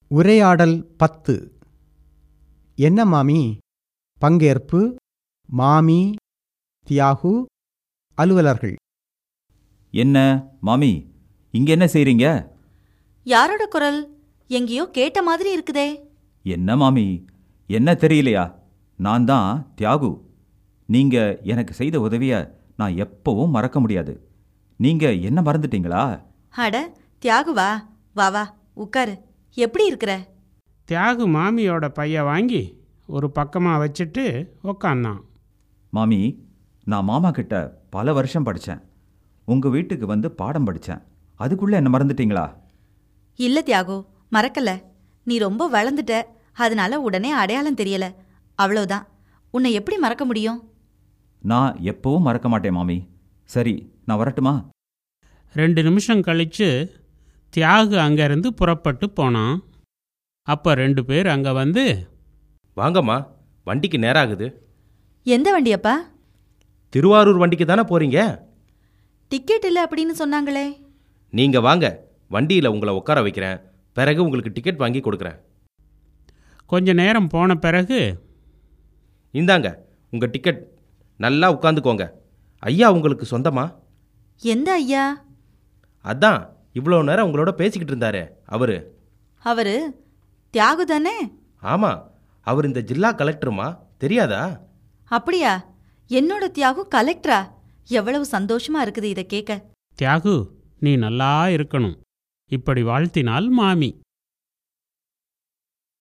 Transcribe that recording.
உரையாடல் பத்து என்ன மாமி பங்கேற்பு மாமி தியாகு அலுவலர்கள் என்ன மாமி இங்க என்ன செய்றீங்க யாரோட குரல் எங்கேயோ கேட்ட மாதிரி இருக்குதே என்ன மாமி என்ன தெரியலையா நான் தான் தியாகு நீங்க எனக்கு செய்த உதவிய நான் எப்பவும் மறக்க முடியாது நீங்க என்ன மறந்துட்டீங்களா அட தியாகுவா வா வா உட்காரு எப்படி இருக்கிற தியாகு மாமியோட பைய வாங்கி ஒரு பக்கமாக வச்சுட்டு உக்காந்தான் மாமி நான் மாமா கிட்ட பல வருஷம் படித்தேன் உங்க வீட்டுக்கு வந்து பாடம் படித்தேன் அதுக்குள்ள என்ன மறந்துட்டீங்களா இல்ல தியாகு மறக்கல நீ ரொம்ப வளர்ந்துட்ட அதனால உடனே அடையாளம் தெரியல அவ்வளவுதான் உன்னை எப்படி மறக்க முடியும் நான் எப்பவும் மறக்க மாட்டேன் மாமி சரி நான் வரட்டுமா ரெண்டு நிமிஷம் கழித்து தியாகு அங்கேருந்து புறப்பட்டு போனான் அப்போ ரெண்டு பேர் அங்கே வந்து வாங்கம்மா வண்டிக்கு நேரம் ஆகுது எந்த வண்டியப்பா திருவாரூர் வண்டிக்கு தானே போறீங்க டிக்கெட் இல்ல அப்படின்னு சொன்னாங்களே நீங்க வாங்க வண்டியில் உங்களை உட்கார வைக்கிறேன் பிறகு உங்களுக்கு டிக்கெட் வாங்கி கொடுக்குறேன் கொஞ்ச நேரம் போன பிறகு இந்தாங்க உங்க டிக்கெட் நல்லா உட்காந்துக்கோங்க ஐயா உங்களுக்கு சொந்தமா எந்த ஐயா அதான் இவ்வளோ நேரம் உங்களோட பேசிக்கிட்டு இருந்தாரே அவரு அவரு தியாகு தானே ஆமா அவர் இந்த ஜில்லா கலெக்டருமா தெரியாதா அப்படியா என்னோட தியாகு கலெக்டரா எவ்வளவு சந்தோஷமா இருக்குது இதை கேட்க தியாகு நீ நல்லா இருக்கணும் இப்படி வாழ்த்தினாள் மாமி